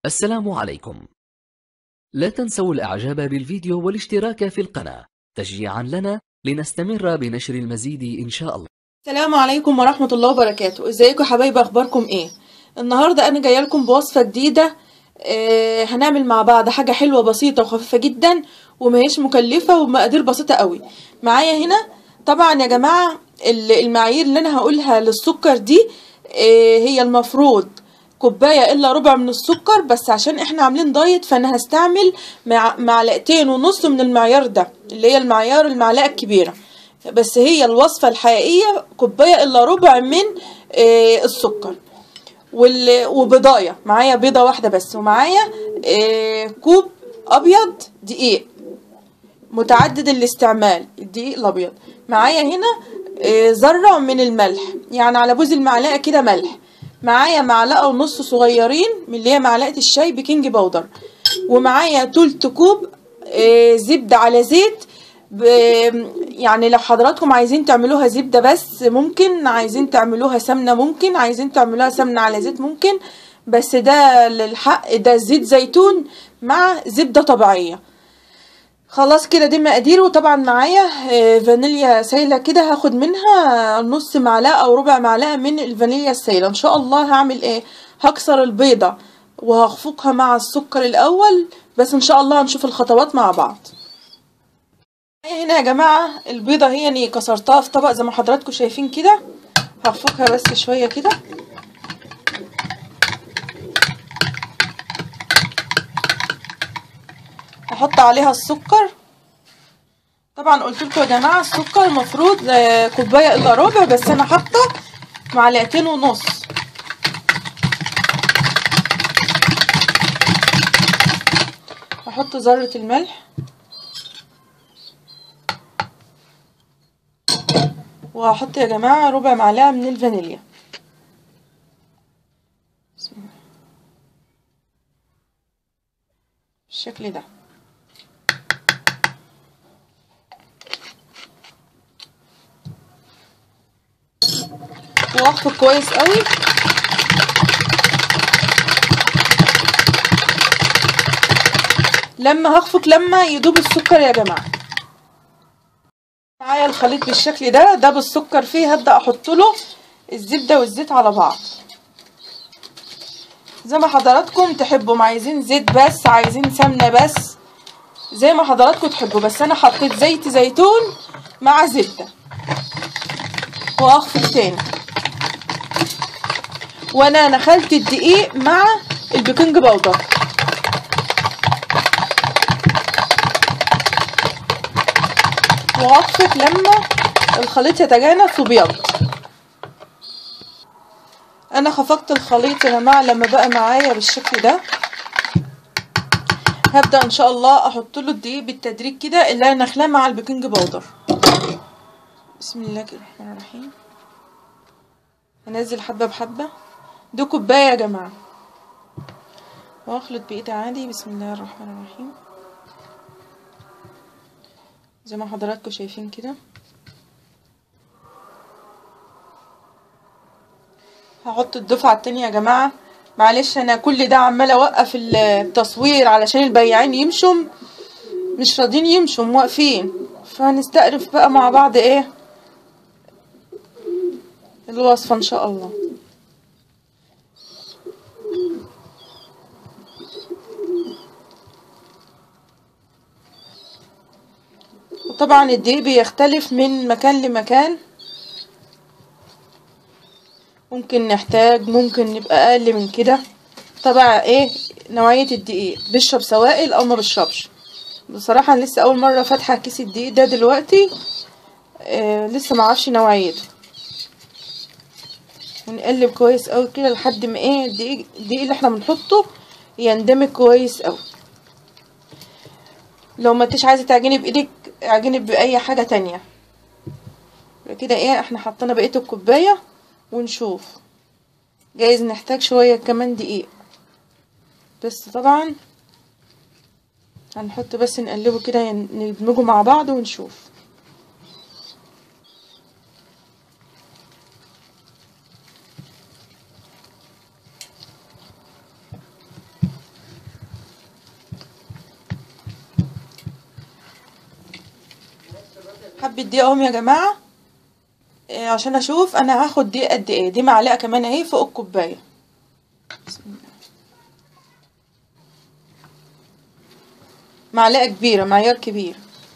السلام عليكم لا تنسوا الاعجاب بالفيديو والاشتراك في القناة تشجيعا لنا لنستمر بنشر المزيد ان شاء الله السلام عليكم ورحمة الله وبركاته ازيكم يا حبايبي اخباركم ايه النهاردة انا جايه لكم بوصفة جديدة آه هنعمل مع بعض حاجة حلوة بسيطة وخفيفة جدا ومهيش مكلفة وبمقادير بسيطة قوي معايا هنا طبعا يا جماعة ال- المعايير اللي انا هقولها للسكر دي آه هي المفروض كوباية الا ربع من السكر بس عشان احنا عاملين دايت فانا هستعمل مع معلقتين ونص من المعيار ده اللي هي المعيار المعلقة الكبيرة بس هي الوصفة الحقيقية كوباية الا ربع من آه السكر وال... وبضاية معايا بيضة واحدة بس ومعايا آه كوب ابيض دقيق متعدد الاستعمال الدقيق الابيض معايا هنا آه ذرة من الملح يعني على بوز المعلقة كده ملح معايا معلقة ونص صغيرين من اللي هي معلقة الشاي بيكنج باودر ومعايا تلت كوب آه زبدة على زيت ب... يعني لو حضراتكم عايزين تعملوها زبدة بس ممكن عايزين تعملوها سمنة ممكن عايزين تعملوها سمنة على زيت ممكن بس ده للحق ده زيت زيتون مع زبدة طبيعية خلاص كده دي مقادير وطبعا معايا آه، فانيليا سايله كده هاخد منها نص معلقه او ربع معلقه من الفانيليا السايله ان شاء الله هعمل ايه هكسر البيضه وهخفقها مع السكر الاول بس ان شاء الله هنشوف الخطوات مع بعض معايا هنا يا جماعه البيضه هي اني كسرتها في طبق زي ما حضراتكم شايفين كده هخفقها بس شويه كده هحط عليها السكر طبعا قلت لكم يا جماعه السكر المفروض آه، كوبايه الا ربع بس انا حاطه معلقتين ونص هحط ذره الملح وهحط يا جماعه ربع معلقه من الفانيليا بسم الله بالشكل ده واخفق كويس قوي لما هخفق لما يدوب السكر يا جماعه معايا الخليط بالشكل ده ده بالسكر فيه هبدا احط له الزبده والزيت على بعض زي ما حضراتكم تحبوا عايزين زيت بس عايزين سمنه بس زي ما حضراتكم تحبوا بس انا حطيت زيت زيتون مع زبده واخفق تاني وانا نخلت الدقيق مع البيكنج باودر واخفق لما الخليط يتجانس وبيض انا خفقت الخليط يا جماعه لما بقى معايا بالشكل ده هبدا ان شاء الله احط له الدقيق بالتدريج كده اللي انا نخلاه مع البيكنج باودر بسم الله الرحمن الرحيم هنزل حبه بحبه دي كوبايه يا جماعه واخلط بايدي عادي بسم الله الرحمن الرحيم زي ما حضراتكم شايفين كده هحط الدفعة التانية يا جماعة معلش انا كل ده عمالة اوقف التصوير علشان البياعين يمشوا مش راضيين يمشوا واقفين فهنستقرف بقى مع بعض ايه الوصفة ان شاء الله وطبعا الدقيق بيختلف من مكان لمكان ممكن نحتاج ممكن نبقى اقل من كده طبعا ايه نوعية الدقيق بيشرب سوائل او ما بيشربش بصراحة أنا لسه اول مرة فاتحة كيس الدقيق ده دلوقتي آه لسه معرفش نوعيته ونقلب كويس اوي كده لحد ما ايه الدقيق الدقيق اللي احنا بنحطه يندمج كويس اوي لو ما انتش عايزه تعجني بايدك اعجني باي حاجه تانية كده ايه احنا حطينا بقيه الكوبايه ونشوف جايز نحتاج شويه كمان دقيق بس طبعا هنحط بس نقلبه كده ندمجه مع بعض ونشوف حبة دقيق اهم يا جماعة إيه عشان اشوف انا هاخد دقيق قد ايه دي معلقة كمان اهي فوق الكوباية بسم الله. معلقة كبيرة معيار كبير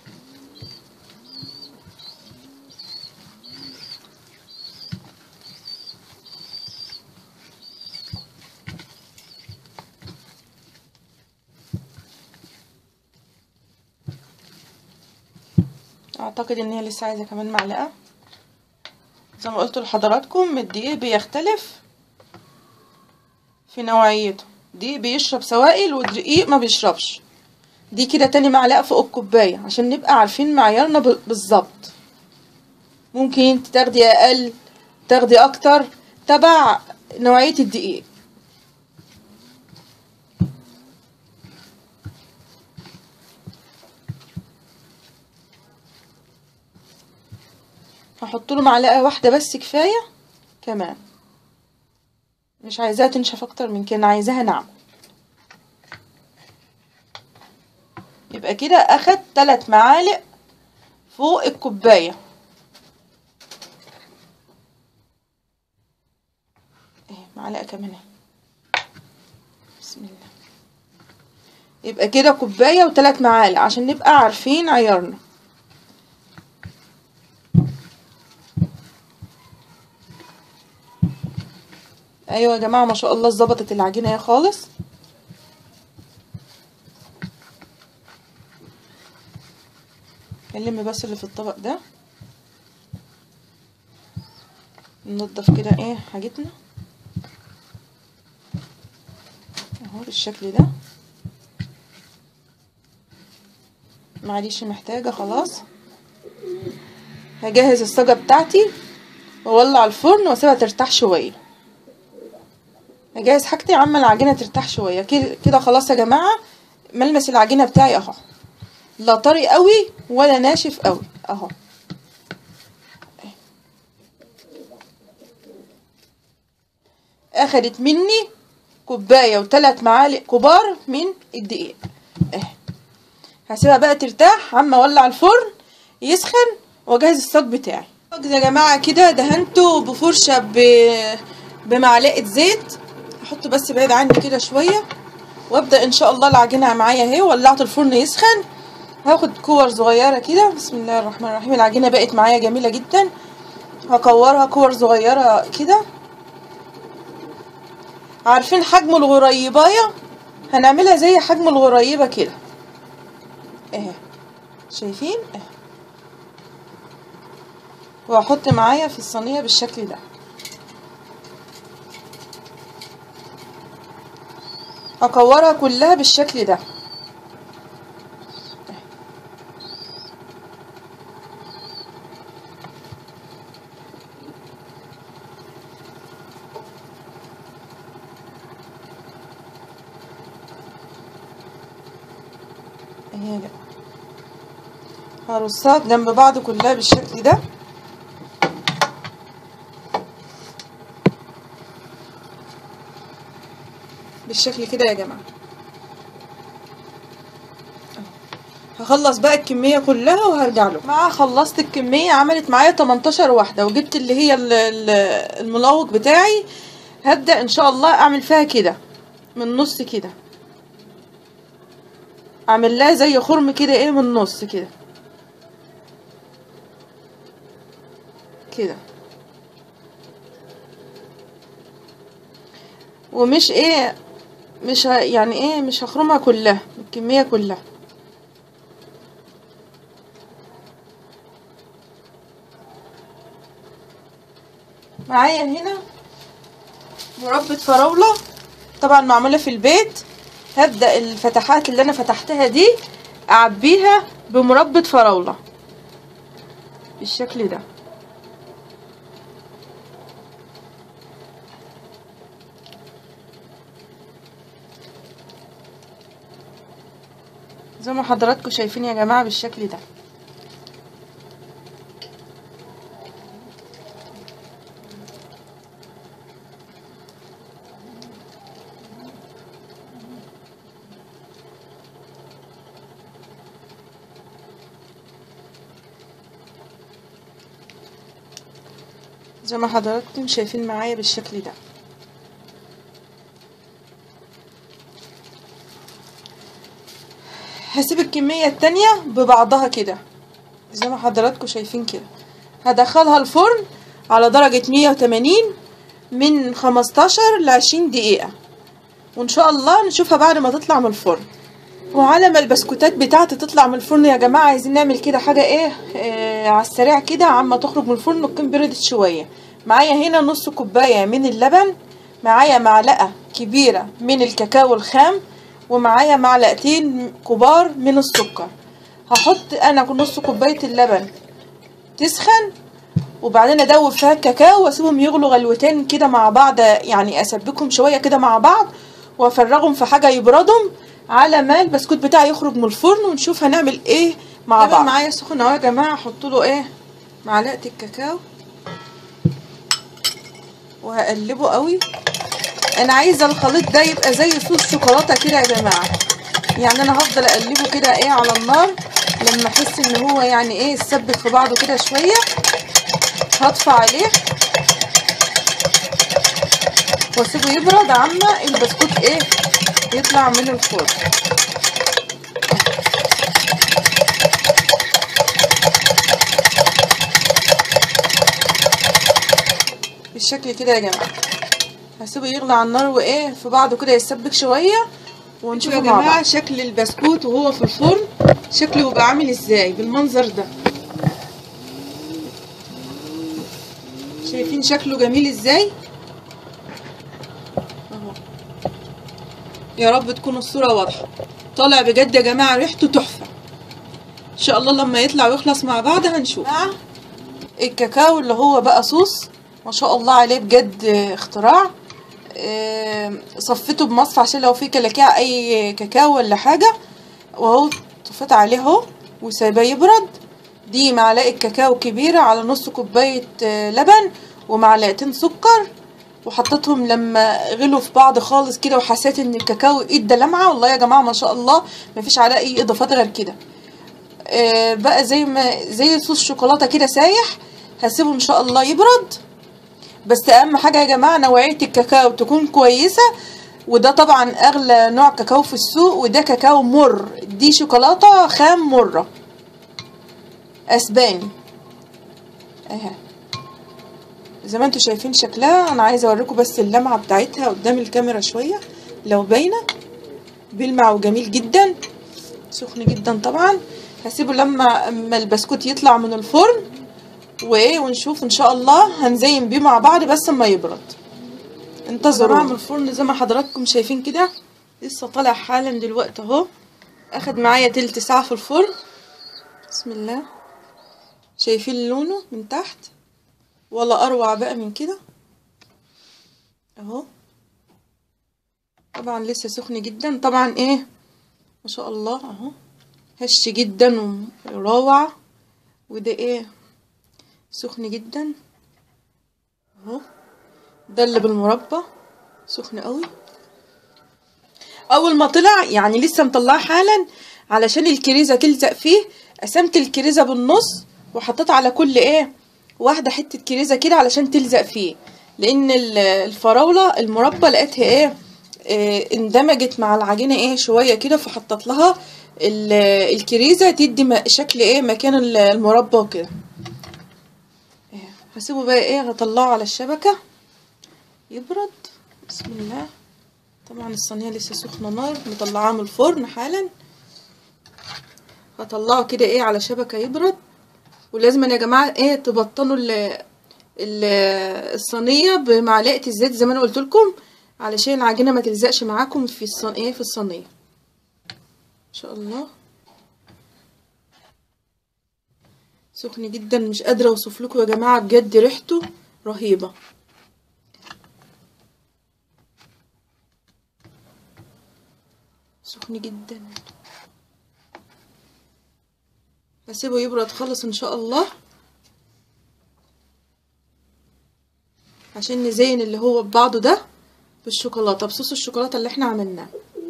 اعتقد ان هي لسه عايزة كمان معلقة زي ما قلت لحضراتكم الدقيق بيختلف في نوعيته دقيق بيشرب سوائل ودقيق ما بيشربش دي كده تاني معلقة فوق الكوباية عشان نبقى عارفين معيارنا ب- بالظبط ممكن انت تاخدي اقل تاخدي اكتر تبع نوعية الدقيق هحط له معلقة واحدة بس كفاية كمان مش عايزاها تنشف اكتر من كده عايزاها ناعمة يبقى كده اخد تلات معالق فوق الكوباية ايه معلقة كمان اهي بسم الله يبقى كده كوباية وتلات معالق عشان نبقى عارفين عيارنا ايوه يا جماعة ما شاء الله ظبطت العجينة اهي خالص نلم بس اللي في الطبق ده ننضف كده ايه حاجتنا اهو بالشكل ده معليش محتاجة خلاص هجهز الصاجة بتاعتي واولع الفرن واسيبها ترتاح شوية هجهز حاجتي عما العجينة ترتاح شوية كده كده خلاص يا جماعة ملمس العجينة بتاعي اهو لا طري قوي ولا ناشف قوي اهو اخدت مني كوبايه وثلاث معالق كبار من الدقيق اهي هسيبها بقى ترتاح عما اولع الفرن يسخن واجهز الصاج بتاعي الصاج يا جماعه كده دهنته بفرشه ب... بمعلقه زيت احط بس بعيد عني كده شويه وابدا ان شاء الله العجينه معايا اهي ولعت الفرن يسخن هاخد كور صغيره كده بسم الله الرحمن الرحيم العجينه بقت معايا جميله جدا هكورها كور صغيره كده عارفين حجم الغريبايه هنعملها زي حجم الغريبه كده اهي شايفين اهي وهحط معايا في الصينيه بالشكل ده هكورها كلها بالشكل ده اهي بقى هرصها جنب بعض كلها بالشكل ده بالشكل كده يا جماعه هخلص بقى الكمية كلها وهرجع له مع خلصت الكمية عملت معايا 18 واحدة وجبت اللي هي ال- ال- الملوك بتاعي هبدأ ان شاء الله اعمل فيها كده من النص كده اعمل لها زي خرم كده ايه من النص كده كده ومش ايه مش ه... يعني ايه مش هخرمها كلها الكمية كلها معايا هنا مربى فراولة طبعا معمولة في البيت هبدأ الفتحات اللي انا فتحتها دي اعبيها بمربى فراولة بالشكل ده زي ما حضراتكم شايفين يا جماعة بالشكل ده زي ما حضراتكم شايفين معايا بالشكل ده هسيب الكمية التانية ببعضها كده زي ما حضراتكم شايفين كده هدخلها الفرن على درجة مية وتمانين من خمستاشر لعشرين دقيقة وان شاء الله نشوفها بعد ما تطلع من الفرن وعلى ما البسكوتات بتاعتي تطلع من الفرن يا جماعة عايزين نعمل كده حاجة ايه آه على السريع كده عما تخرج من الفرن تكون بردت شوية معايا هنا نص كوباية من اللبن معايا معلقة كبيرة من الكاكاو الخام ومعايا معلقتين كبار من السكر هحط انا نص كوباية اللبن تسخن وبعدين ادوب فيها الكاكاو واسيبهم يغلوا غلوتين كده مع بعض يعني اسبكهم شويه كده مع بعض وافرغهم في حاجه يبردهم على ما البسكوت بتاعي يخرج من الفرن ونشوف هنعمل ايه مع بعض معايا سخن اهو يا جماعه احط له ايه معلقه الكاكاو وهقلبه قوي انا عايزه الخليط ده يبقى زي صوص شوكولاته كده يا جماعه يعني انا هفضل اقلبه كده ايه على النار لما احس ان هو يعني ايه يتثبت في بعضه كده شويه هطفى عليه واسيبه يبرد عما البسكوت ايه يطلع من الفرن بالشكل كده يا جماعه هسيبه يغلى على النار وايه في بعضه كده يتسبك شويه ونشوف يا جماعه شكل البسكوت وهو في الفرن شكله بيبقى عامل ازاي بالمنظر ده شايفين شكله جميل ازاي اهو يا رب تكون الصوره واضحه طالع بجد يا جماعه ريحته تحفه ان شاء الله لما يطلع ويخلص مع بعض هنشوف الكاكاو اللي هو بقى صوص ما شاء الله عليه بجد اختراع صفيته بمصفى عشان لو في كلاكيع اي كاكاو ولا حاجه وهو طفيت عليه اهو وسايباه يبرد دي معلقه كاكاو كبيره على نص كوبايه لبن ومعلقتين سكر وحطيتهم لما غلوا في بعض خالص كده وحسيت ان الكاكاو ادى لمعه والله يا جماعه ما شاء الله مفيش عليه اي اضافات غير كده آه بقى زي ما زي صوص شوكولاته كده سايح هسيبه ان شاء الله يبرد بس اهم حاجه يا جماعه نوعيه الكاكاو تكون كويسه وده طبعا اغلى نوع كاكاو في السوق وده كاكاو مر دي شوكولاته خام مره اسباني اهي زي ما انتوا شايفين شكلها انا عايزه اوريكم بس اللمعه بتاعتها قدام الكاميرا شويه لو باينه بيلمع وجميل جدا سخن جدا طبعا هسيبه لما اما البسكوت يطلع من الفرن وايه ونشوف ان شاء الله هنزين بيه مع بعض بس اما يبرد انتظروا من الفرن زي ما حضراتكم شايفين كده لسه طالع حالا دلوقتي اهو اخد معايا تلت ساعه في الفرن بسم الله شايفين لونه من تحت ولا اروع بقى من كده اهو طبعا لسه سخن جدا طبعا ايه ما شاء الله اهو هش جدا وروعة وده ايه سخن جدا اهو ده اللي بالمربى سخن قوي اول ما طلع يعني لسه مطلعه حالا علشان الكريزه تلزق فيه قسمت الكريزه بالنص وحطيت على كل ايه واحده حته كريزه كده علشان تلزق فيه لان الفراوله المربى لقيتها ايه, إيه اندمجت مع العجينه ايه شويه كده فحطيت لها الكريزه تدي شكل ايه مكان المربى وكده إيه هسيبه بقى ايه هطلعه على الشبكه يبرد بسم الله طبعا الصينيه لسه سخنه نار مطلعاه من الفرن حالا هطلعه كده ايه على شبكه يبرد ولازم يا جماعه ايه تبطنوا الصينيه بمعلقه الزيت زي ما انا قلت لكم علشان العجينه ما تلزقش معاكم في الصينيه ايه في الصينيه ان شاء الله سخن جدا مش قادره اوصف لكم يا جماعه بجد ريحته رهيبه سخن جدا هسيبه يبرد خالص ان شاء الله عشان نزين اللي هو ببعضه ده بالشوكولاته بصوص الشوكولاته اللي احنا عملناه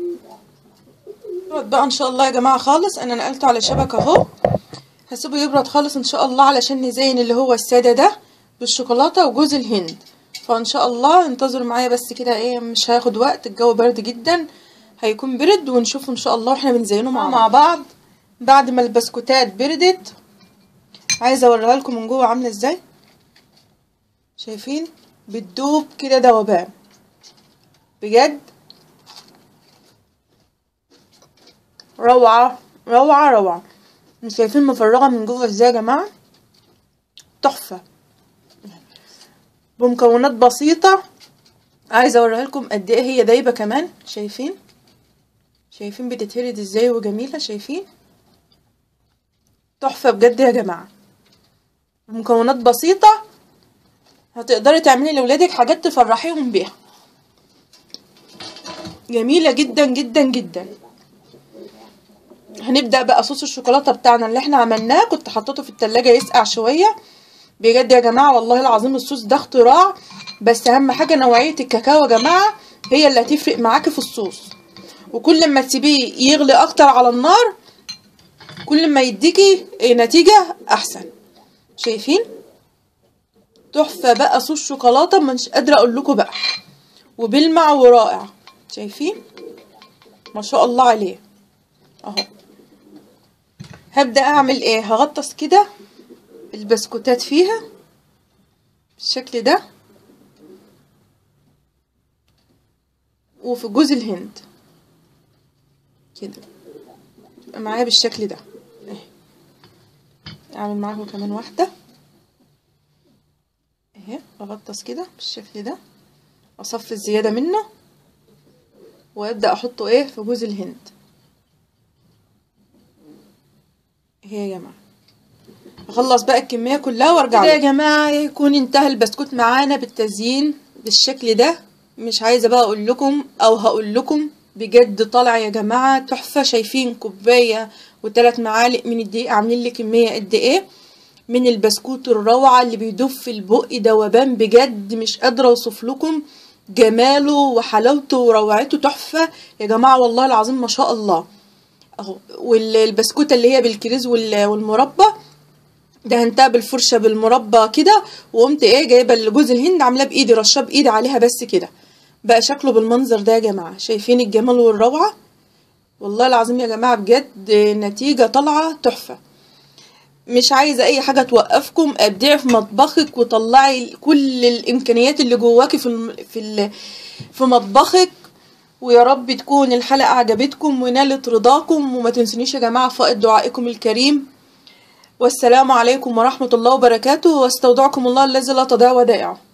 يبرد بقى ان شاء الله يا جماعه خالص انا نقلته على شبكه اهو هسيبه يبرد خالص ان شاء الله علشان نزين اللي هو الساده ده بالشوكولاته وجوز الهند فان شاء الله انتظروا معايا بس كده ايه مش هياخد وقت الجو برد جدا هيكون برد ونشوفه ان شاء الله واحنا بنزينه مع, مع بعض بعد ما البسكوتات بردت عايزه اوريها لكم من جوه عامله ازاي شايفين بتدوب كده دوبان بجد روعه روعه روعه انتوا شايفين مفرغه من جوه ازاي يا جماعه تحفه بمكونات بسيطه عايزه اوريها لكم قد ايه هي دايبه كمان شايفين شايفين بتتهرد ازاي وجميله شايفين تحفه بجد يا جماعه بمكونات بسيطه هتقدري تعملي لاولادك حاجات تفرحيهم بيها جميله جدا جدا جدا هنبدا بقى صوص الشوكولاته بتاعنا اللي احنا عملناه كنت حطيته في التلاجة يسقع شويه بجد يا جماعه والله العظيم الصوص ده اختراع بس اهم حاجه نوعيه الكاكاو يا جماعه هي اللي هتفرق معاكي في الصوص وكل ما تسيبيه يغلي اكتر على النار كل ما يديكي نتيجه احسن شايفين تحفه بقى صوص شوكولاته مش قادره اقول لكم بقى وبيلمع ورائع شايفين ما شاء الله عليه اهو هبدا اعمل ايه هغطس كده البسكوتات فيها بالشكل ده وفي جوز الهند كده يبقى معايا بالشكل ده اهي اعمل معاكم كمان واحده اهي اغطس كده بالشكل ده اصفي الزياده منه وابدا احطه ايه في جوز الهند اهي يا جماعه اخلص بقى الكميه كلها وارجع كده يا جماعه يكون انتهى البسكوت معانا بالتزيين بالشكل ده مش عايزه بقى اقول لكم او هقول لكم بجد طالع يا جماعه تحفه شايفين كوبايه وثلاث معالق من الدقيق عاملين لي كميه قد ايه من البسكوت الروعه اللي بيدوب في البق دوبان بجد مش قادره اوصف لكم جماله وحلاوته وروعته تحفه يا جماعه والله العظيم ما شاء الله اهو والبسكوته اللي هي بالكريز والمربى دهنتها بالفرشه بالمربى كده وقمت ايه جايبه الجوز الهند عاملاه بايدي رشاه بايدي عليها بس كده بقى شكله بالمنظر ده يا جماعه شايفين الجمال والروعه والله العظيم يا جماعه بجد نتيجه طالعه تحفه مش عايزه اي حاجه توقفكم ابدعي في مطبخك وطلعي كل الامكانيات اللي جواكي في الم... في ال... في مطبخك ويا رب تكون الحلقه عجبتكم ونالت رضاكم وما تنسونيش يا جماعه فائض دعائكم الكريم والسلام عليكم ورحمه الله وبركاته واستودعكم الله الذي لا تضيع ودائعه